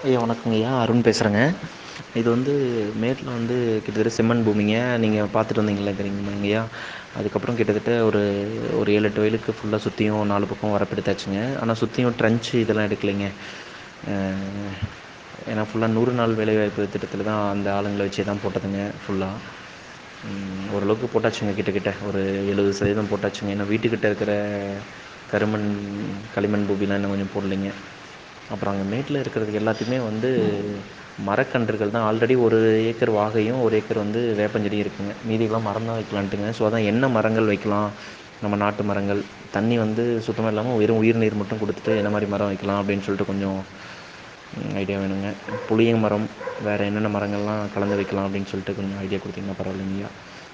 ஐயா வணக்கங்கய்யா அருண் பேசுகிறேங்க இது வந்து மேட்டில் வந்து கிட்டத்தட்ட செம்மண் பூமிங்க நீங்கள் பார்த்துட்டு வந்தீங்கல்ல தெரியுமாங்கய்யா அதுக்கப்புறம் கிட்டத்தட்ட ஒரு ஒரு ஏழு எட்டு வயலுக்கு ஃபுல்லாக சுற்றியும் நாலு பக்கம் வரப்பு எடுத்தாச்சுங்க ஆனால் சுற்றியும் ட்ரன்ச்சு இதெல்லாம் எடுக்கலைங்க ஏன்னா ஃபுல்லாக நூறு நாள் வேலைவாய்ப்பு திட்டத்தில் தான் அந்த ஆளுங்களை வச்சே தான் போட்டதுங்க ஃபுல்லாக ஓரளவுக்கு போட்டாச்சுங்க கிட்டக்கிட்ட ஒரு எழுபது சதவீதம் போட்டாச்சுங்க ஏன்னா வீட்டுக்கிட்ட இருக்கிற கருமண் களிமண் பூமிலாம் இன்னும் கொஞ்சம் போடலைங்க அப்புறம் அங்கே மேட்டில் இருக்கிறதுக்கு எல்லாத்தையுமே வந்து மரக்கன்றுகள் தான் ஆல்ரெடி ஒரு ஏக்கர் வாகையும் ஒரு ஏக்கர் வந்து வேப்பஞ்செடியும் இருக்குங்க மீதியெல்லாம் மரம் தான் வைக்கலான்ட்டுங்க ஸோ அதான் என்ன மரங்கள் வைக்கலாம் நம்ம நாட்டு மரங்கள் தண்ணி வந்து சுத்தமாக இல்லாமல் வெறும் உயிர் நீர் மட்டும் கொடுத்துட்டு என்ன மாதிரி மரம் வைக்கலாம் அப்படின்னு சொல்லிட்டு கொஞ்சம் ஐடியா வேணுங்க புளிய மரம் வேறு என்னென்ன மரங்கள்லாம் கலந்து வைக்கலாம் அப்படின்னு சொல்லிட்டு கொஞ்சம் ஐடியா கொடுத்தீங்கன்னா பரவாயில்லைங்கய்யா